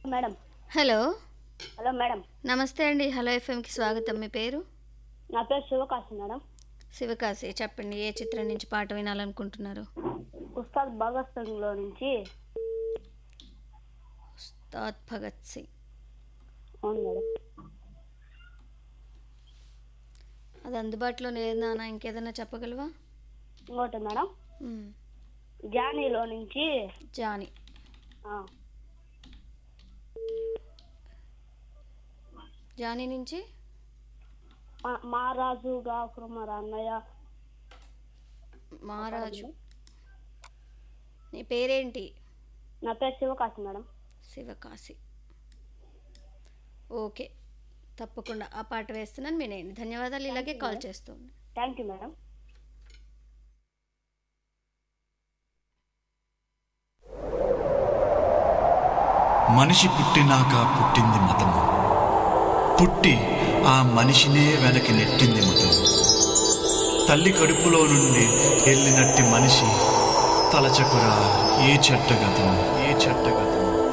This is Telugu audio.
మేడం హలో హలో మేడం నమస్తే అండి హలో ఎఫ్ఎంకి స్వాగతం మీ పేరు నా పేరు శివకాశి మేడం శివకాశి చెప్పండి ఏ చిత్రం నుంచి పాట వినాలనుకుంటున్నారు ఉస్తాద్ భగత్ సింగ్లో నుంచి ఉస్తాద్ భగత్ సింగ్ అవును మేడం అది అందుబాటులో లేదు నాన్న ఇంకేదైనా చెప్పగలవా ఇంకోటి మేడం మ్మ్. జానీలో నుంచి జానీ ఆ, జానీ నుంచి మా- మహారాజు గాకుమార్ అన్నయ్య మహారాజు నీ పేరేంటి నా పేరు శివకాశి మేడం శివకాశి ఓకే తప్పకుండా ఆ పాట వేస్తున్నాను వినేయండి ధన్యవాదాలు ఇలాగే కాల్ చేస్తూ ఉండండి. థ్యాంక్ యూ మేడం మనిషి పుట్టినాక పుట్టింది మతము పుట్టి ఆ మనిషినే వెనక్కి నెట్టింది మతం తల్లి కడుపులో నుండి వెళ్ళినట్టి మనిషి తలచకురా ఏ చెట్టగతం ఏ చెట్టగతం